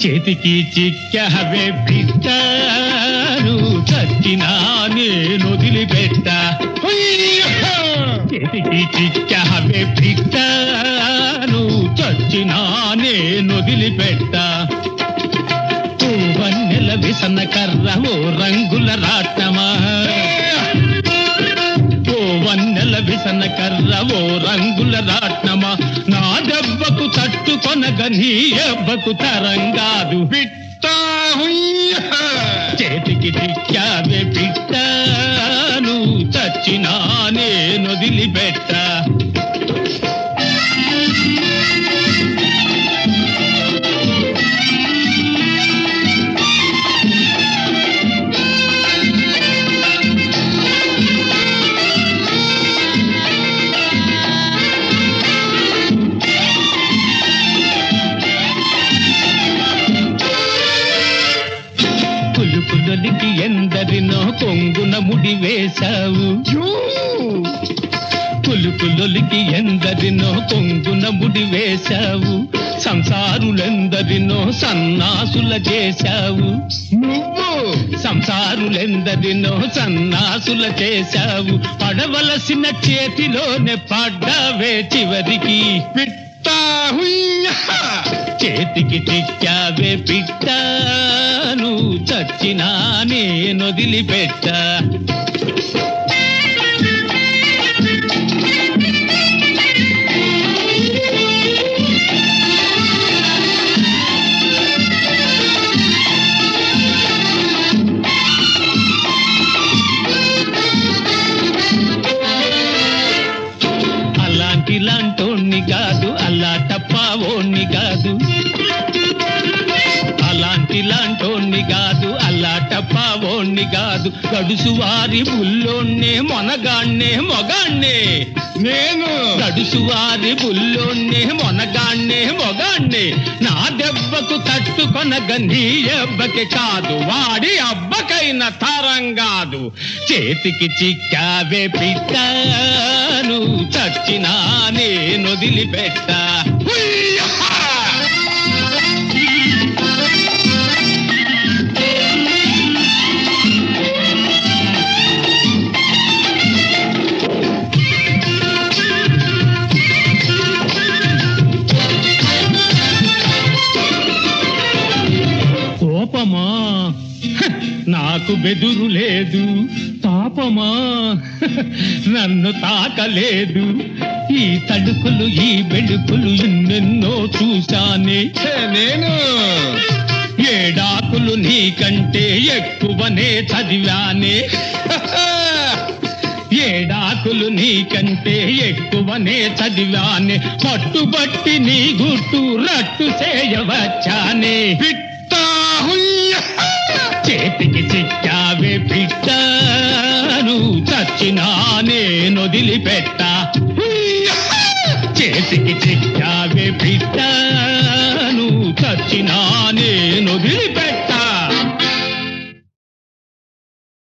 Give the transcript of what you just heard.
చేతికి చిక్కవే బిడ్డను చచ్చినా నేను వదిలిపెట్ట చేతికి చిక్కవే బిడ్డను చచ్చినా నేను వదిలిపెట్ట వన్నెల విసన కర్ర ఓ రంగుల రాట్నమా ఓ వన్నెల విసన కర్ర ఓ రంగుల రాట్నమా నా దెబ్బకు తట్టుకొనగ నీ ఎవ్వకు తరంగాదు పిట్టా హుయ్య చేతికి చిక్కావే పిట్టను చచ్చినా నేను వదిలిపెట్ట పులుపులొలికి ఎందరినో కొంగున ముడి వేశావు యూ పులుపులొలికి ఎందరినో కొంగున ముడి వేశావు సంసారులెందరినో సన్నాసుల చేశావు నువ్వు సంసారులెందరినో సన్నాసుల చేశావు పడవలసిన చేతిలోనే పడ్డావే చివరికి పిట్టా హుయ్య చేతికి చిక్కావే పిట్టాను చచ్చినా నేను వదిలిపెట్ట అలాంటి లాంటోణ్ణి కాదు అలా టప్పావోణ్ణి కాదు అలాంటి లాంటోణ్ణి కాదు అలా టప్పావోణ్ణి కాదు గడుసు వారి బుల్లోన్నే మొనగాన్నే మొగాన్నే నేను గడుసు వారి బుల్లోన్నే మొనగాన్నే మొగాన్నే నా దెబ్బకు తట్టుకొనగ నీ అబ్బకి కాదు వాడి అబ్బకైన తరం కాదు చేతికి చిక్కావే పిట్టాను చచ్చినా నేను వదిలిపెట్ట హుయ్య కోపమా హ, నాకు బెదురు లేదు తాపమా హ, నన్ను తాకలేదు ఈ తడుకులు ఈ బెడుకులు ఎన్నెన్నో చూశానే ఛే, నేను ఏడాకులు నీకంటే ఎక్కువనే చదివానే ఏడాకులు నీకంటే ఎక్కువనే చదివానే పట్టుబట్టి నీ గుట్టు రట్టు చేయవచ్చానే పిట్టా హుయ్య చేతికి చిక్కావే పిట్టను చచ్చినా నేను వదిలిపెట్ట చేతికి చిక్కావే పిట్టను చచ్చినా నేను వదిలిపెట్ట